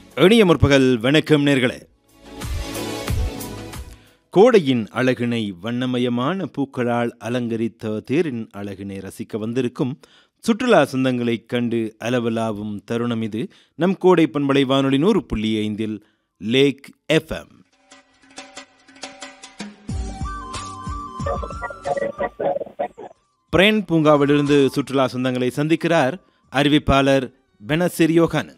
இனிய முற்பகல் வணக்கம் நேர்களே கோடையின் அழகினை வண்ணமயமான பூக்களால் அலங்கரித்த தேரின் அழகினை ரசிக்க வந்திருக்கும் சுற்றுலா சொந்தங்களைக் கண்டு அளவலாவும் தருணம் இது நம் கோடை பண்பலை வானொலி நூறு புள்ளி ஐந்தில் லேக் எஃப்எம் பிரேன் பூங்காவிலிருந்து சுற்றுலா சொந்தங்களை சந்திக்கிறார் அறிவிப்பாளர் பெனசிர் யோகானந்த்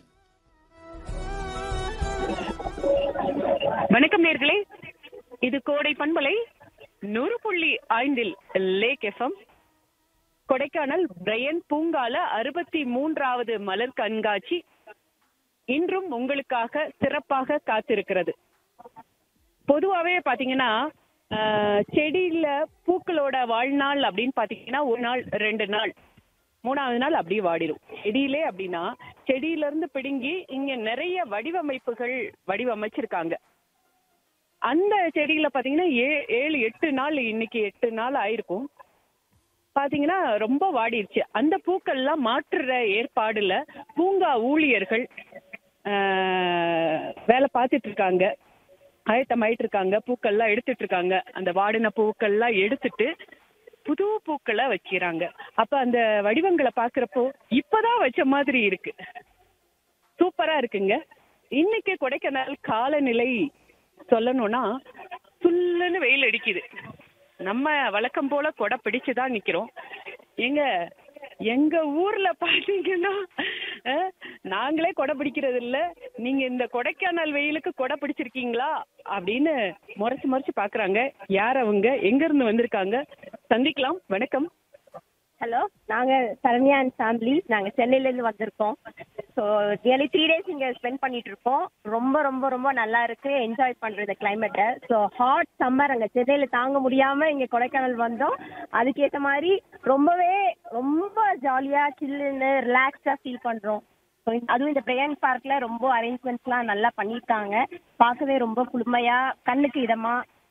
வணக்கம் நேர்களே இது கோடை பண்பலை நூறு புள்ளி ஐந்தில் லேக் எஃப்எம் கொடைக்கானல் பிரையன் பூங்கால அறுபத்தி மூன்றாவது மலர் கண்காட்சி இன்றும் உங்களுக்காக சிறப்பாக காத்திருக்கிறது பொதுவாகவே பார்த்தீங்கன்னா ஆஹ், செடியில பூக்களோட வாழ்நாள் அப்படின்னு பார்த்தீங்கன்னா ஒரு நாள் ரெண்டு நாள் மூணாவது நாள் அப்படியே வாடிடும் செடியிலே அப்படின்னா செடியில இருந்து பிடுங்கி இங்க நிறைய வடிவமைப்புகள் வடிவமைச்சிருக்காங்க அந்த செடியில பாத்தீங்கன்னா ஏ- ஏழு எட்டு நாள் இன்னைக்கு எட்டு நாள் ஆயிருக்கும் பாத்தீங்கன்னா ரொம்ப வாடிருச்சு அந்த பூக்கள்லாம் மாற்றுற ஏற்பாடுல பூங்கா ஊழியர்கள் ஆஹ், வேலை பார்த்துட்டு இருக்காங்க ஆயத்தமாயிட்டு இருக்காங்க பூக்கள்லாம் எடுத்துட்டு இருக்காங்க அந்த வாடின பூக்கள்லாம் எடுத்துட்டு புது பூக்களை வைக்கிறாங்க அப்ப அந்த வடிவங்களை பாக்குறப்போ இப்பதான் வச்ச மாதிரி இருக்கு சூப்பரா இருக்குங்க இன்னைக்கு கொடைக்கானல் காலநிலை சொல்லணும்னா சுல்லுன்னு வெயில் அடிக்குது நம்ம வழக்கம் போல கொடை பிடிச்சு தான் நிக்கிறோம் எங்க எங்க ஊர்ல பாத்தீங்கன்னா அஹ், நாங்களே கொடை பிடிக்கிறது இல்ல நீங்க இந்த கொடைக்கானல் வெயிலுக்கு கொடை பிடிச்சிருக்கீங்களா அப்படின்னு முறைச்சு முறைச்சு பாக்குறாங்க யார் அவங்க எங்க இருந்து வந்திருக்காங்க சந்திக்கலாம் வணக்கம் ஹலோ நாங்கள் சரண்யா அண்ட் ஃபேமிலி நாங்கள் சென்னையிலேருந்து வந்திருக்கோம் ஸோ நியர்லி த்ரீ டேஸ் இங்கே ஸ்பெண்ட் பண்ணிட்டு இருக்கோம் ரொம்ப ரொம்ப ரொம்ப நல்லா இருக்கு என்ஜாய் பண்ணுறது கிளைமேட்டை ஸோ ஹாட் சம்மர் அங்கே சென்னையில் தாங்க முடியாமல் இங்கே கொடைக்கானல் வந்தோம் அதுக்கேற்ற மாதிரி ரொம்பவே ரொம்ப ஜாலியாக சில்லுன்னு ரிலாக்ஸ்டாக ஃபீல் பண்ணுறோம் ஸோ அதுவும் இந்த பிரயான் பார்க்கில் ரொம்ப அரேஞ்ச்மெண்ட்ஸ்லாம் நல்லா பண்ணியிருக்காங்க பார்க்கவே ரொம்ப குளுமையாக கண்ணுக்கு இதமாக